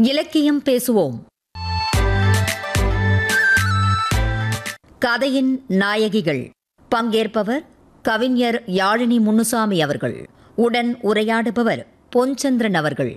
இலக்கியம் பேசுவோம் கதையின் நாயகிகள் பங்கேற்பவர் கவிஞர் யாழினி முன்னுசாமி அவர்கள் உடன் உரையாடுபவர் பொன்சந்திரன் அவர்கள்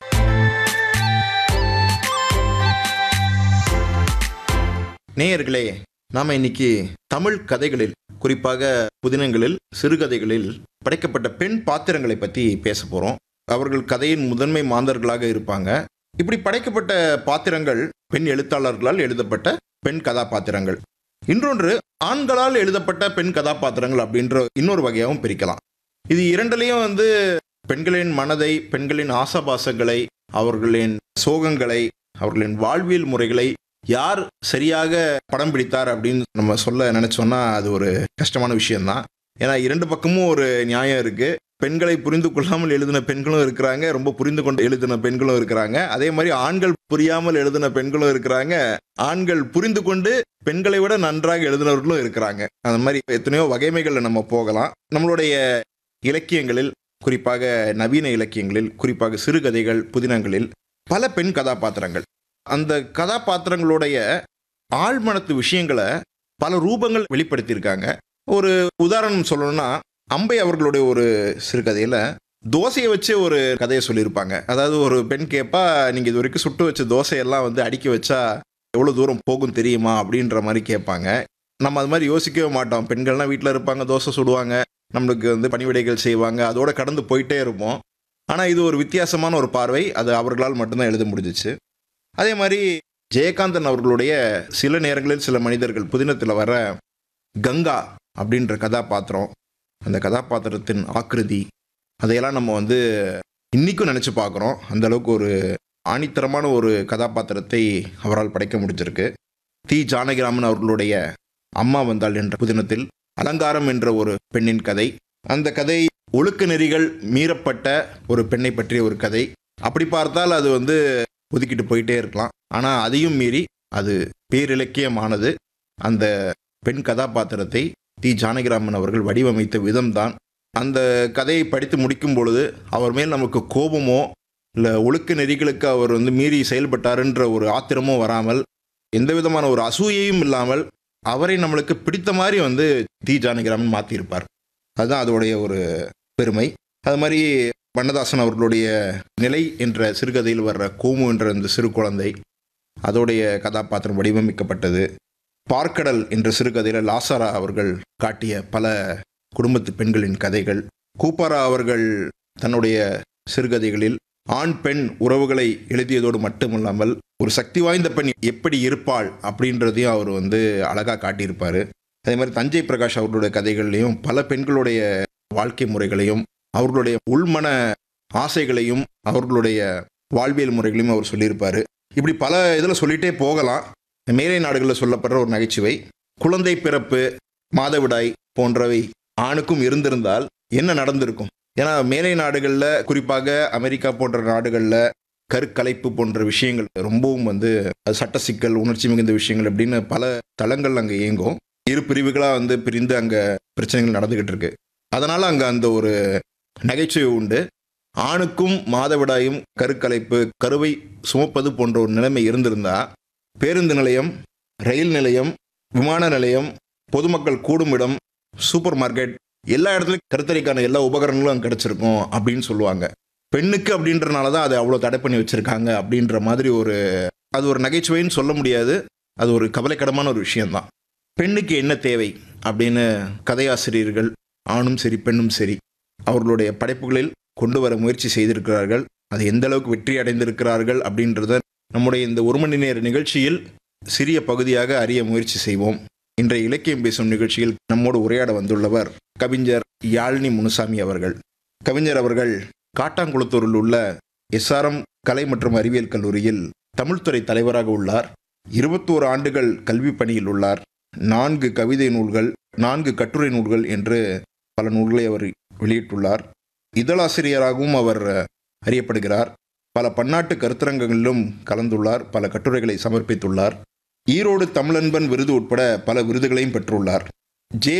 நேயர்களே நாம இன்னைக்கு தமிழ் கதைகளில் குறிப்பாக புதினங்களில் சிறுகதைகளில் படைக்கப்பட்ட பெண் பாத்திரங்களை பத்தி பேச போறோம் அவர்கள் கதையின் முதன்மை மாந்தர்களாக இருப்பாங்க இப்படி படைக்கப்பட்ட பாத்திரங்கள் பெண் எழுத்தாளர்களால் எழுதப்பட்ட பெண் கதாபாத்திரங்கள் இன்னொன்று ஆண்களால் எழுதப்பட்ட பெண் கதாபாத்திரங்கள் அப்படின்ற இன்னொரு வகையாகவும் பிரிக்கலாம் இது இரண்டுலேயும் வந்து பெண்களின் மனதை பெண்களின் ஆசாபாசங்களை அவர்களின் சோகங்களை அவர்களின் வாழ்வியல் முறைகளை யார் சரியாக படம் பிடித்தார் அப்படின்னு நம்ம சொல்ல நினைச்சோம்னா அது ஒரு கஷ்டமான விஷயம்தான் ஏன்னா இரண்டு பக்கமும் ஒரு நியாயம் இருக்கு பெண்களை புரிந்து கொள்ளாமல் எழுதின பெண்களும் இருக்கிறாங்க ரொம்ப புரிந்து கொண்டு எழுதின பெண்களும் இருக்கிறாங்க அதே மாதிரி ஆண்கள் புரியாமல் எழுதின பெண்களும் இருக்கிறாங்க ஆண்கள் புரிந்து கொண்டு பெண்களை விட நன்றாக எழுதினவர்களும் இருக்கிறாங்க அந்த மாதிரி எத்தனையோ வகைமைகளில் நம்ம போகலாம் நம்மளுடைய இலக்கியங்களில் குறிப்பாக நவீன இலக்கியங்களில் குறிப்பாக சிறுகதைகள் புதினங்களில் பல பெண் கதாபாத்திரங்கள் அந்த கதாபாத்திரங்களுடைய ஆழ்மனத்து விஷயங்களை பல ரூபங்கள் வெளிப்படுத்தியிருக்காங்க ஒரு உதாரணம் சொல்லணும்னா அம்பை அவர்களுடைய ஒரு சிறுகதையில் தோசையை வச்சு ஒரு கதையை சொல்லியிருப்பாங்க அதாவது ஒரு பெண் கேட்பா நீங்கள் இது வரைக்கும் சுட்டு வச்ச தோசையெல்லாம் வந்து அடுக்கி வச்சா எவ்வளோ தூரம் போகும் தெரியுமா அப்படின்ற மாதிரி கேட்பாங்க நம்ம அது மாதிரி யோசிக்கவே மாட்டோம் பெண்கள்லாம் வீட்டில் இருப்பாங்க தோசை சுடுவாங்க நம்மளுக்கு வந்து பணிவிடைகள் செய்வாங்க அதோட கடந்து போயிட்டே இருப்போம் ஆனால் இது ஒரு வித்தியாசமான ஒரு பார்வை அது அவர்களால் மட்டும்தான் எழுத முடிஞ்சிச்சு அதே மாதிரி ஜெயகாந்தன் அவர்களுடைய சில நேரங்களில் சில மனிதர்கள் புதினத்தில் வர கங்கா அப்படின்ற கதாபாத்திரம் அந்த கதாபாத்திரத்தின் ஆக்கிருதி அதையெல்லாம் நம்ம வந்து இன்னைக்கும் நினச்சி பார்க்குறோம் அந்த அளவுக்கு ஒரு ஆணித்தரமான ஒரு கதாபாத்திரத்தை அவரால் படைக்க முடிஞ்சிருக்கு தி ஜானகிராமன் அவர்களுடைய அம்மா வந்தாள் என்ற புதினத்தில் அலங்காரம் என்ற ஒரு பெண்ணின் கதை அந்த கதை ஒழுக்க நெறிகள் மீறப்பட்ட ஒரு பெண்ணை பற்றிய ஒரு கதை அப்படி பார்த்தால் அது வந்து ஒதுக்கிட்டு போயிட்டே இருக்கலாம் ஆனால் அதையும் மீறி அது பேரிலக்கியமானது அந்த பெண் கதாபாத்திரத்தை தி ஜானகிராமன் அவர்கள் வடிவமைத்த விதம்தான் அந்த கதையை படித்து முடிக்கும் பொழுது அவர் மேல் நமக்கு கோபமோ இல்லை ஒழுக்க நெறிகளுக்கு அவர் வந்து மீறி செயல்பட்டாருன்ற ஒரு ஆத்திரமோ வராமல் எந்த விதமான ஒரு அசூயையும் இல்லாமல் அவரை நம்மளுக்கு பிடித்த மாதிரி வந்து தி ஜானகிராமன் மாற்றியிருப்பார் அதுதான் அதோடைய ஒரு பெருமை அது மாதிரி வண்ணதாசன் அவர்களுடைய நிலை என்ற சிறுகதையில் வர்ற கோமு என்ற அந்த சிறு குழந்தை அதோடைய கதாபாத்திரம் வடிவமைக்கப்பட்டது பார்க்கடல் என்ற சிறுகதையில் லாசாரா அவர்கள் காட்டிய பல குடும்பத்து பெண்களின் கதைகள் கூப்பாரா அவர்கள் தன்னுடைய சிறுகதைகளில் ஆண் பெண் உறவுகளை எழுதியதோடு மட்டுமல்லாமல் ஒரு சக்தி வாய்ந்த பெண் எப்படி இருப்பாள் அப்படின்றதையும் அவர் வந்து அழகாக காட்டியிருப்பார் அதே மாதிரி தஞ்சை பிரகாஷ் அவர்களுடைய கதைகள்லையும் பல பெண்களுடைய வாழ்க்கை முறைகளையும் அவர்களுடைய உள்மன ஆசைகளையும் அவர்களுடைய வாழ்வியல் முறைகளையும் அவர் சொல்லியிருப்பார் இப்படி பல இதில் சொல்லிகிட்டே போகலாம் மேலை நாடுகளில் சொல்லப்படுற ஒரு நகைச்சுவை குழந்தை பிறப்பு மாதவிடாய் போன்றவை ஆணுக்கும் இருந்திருந்தால் என்ன நடந்திருக்கும் ஏன்னா மேலை நாடுகளில் குறிப்பாக அமெரிக்கா போன்ற நாடுகளில் கருக்கலைப்பு போன்ற விஷயங்கள் ரொம்பவும் வந்து அது சட்ட சிக்கல் உணர்ச்சி மிகுந்த விஷயங்கள் அப்படின்னு பல தளங்கள் அங்கே இயங்கும் இரு பிரிவுகளாக வந்து பிரிந்து அங்கே பிரச்சனைகள் நடந்துக்கிட்டு இருக்கு அதனால் அங்கே அந்த ஒரு நகைச்சுவை உண்டு ஆணுக்கும் மாதவிடாயும் கருக்கலைப்பு கருவை சுமப்பது போன்ற ஒரு நிலைமை இருந்திருந்தா பேருந்து நிலையம் ரயில் நிலையம் விமான நிலையம் பொதுமக்கள் கூடும் இடம் சூப்பர் மார்க்கெட் எல்லா இடத்துலையும் கருத்தரிக்கான எல்லா உபகரணங்களும் அங்கே கிடச்சிருக்கும் அப்படின்னு சொல்லுவாங்க பெண்ணுக்கு அப்படின்றனால தான் அதை அவ்வளோ தடை பண்ணி வச்சுருக்காங்க அப்படின்ற மாதிரி ஒரு அது ஒரு நகைச்சுவைன்னு சொல்ல முடியாது அது ஒரு கவலைக்கிடமான ஒரு விஷயம்தான் பெண்ணுக்கு என்ன தேவை அப்படின்னு கதையாசிரியர்கள் ஆணும் சரி பெண்ணும் சரி அவர்களுடைய படைப்புகளில் கொண்டு வர முயற்சி செய்திருக்கிறார்கள் அது எந்த அளவுக்கு வெற்றி அடைந்திருக்கிறார்கள் அப்படின்றத நம்முடைய இந்த ஒரு மணி நேர நிகழ்ச்சியில் சிறிய பகுதியாக அறிய முயற்சி செய்வோம் இன்றைய இலக்கியம் பேசும் நிகழ்ச்சியில் நம்மோடு உரையாட வந்துள்ளவர் கவிஞர் யாழினி முனுசாமி அவர்கள் கவிஞர் அவர்கள் காட்டாங்குளத்தூரில் உள்ள எஸ்ஆர்எம் கலை மற்றும் அறிவியல் கல்லூரியில் தமிழ்துறை தலைவராக உள்ளார் இருபத்தோரு ஆண்டுகள் கல்வி பணியில் உள்ளார் நான்கு கவிதை நூல்கள் நான்கு கட்டுரை நூல்கள் என்று பல நூல்களை அவர் வெளியிட்டுள்ளார் இதழாசிரியராகவும் அவர் அறியப்படுகிறார் பல பன்னாட்டு கருத்தரங்கங்களிலும் கலந்துள்ளார் பல கட்டுரைகளை சமர்ப்பித்துள்ளார் ஈரோடு தமிழன்பன் விருது உட்பட பல விருதுகளையும் பெற்றுள்ளார் ஜே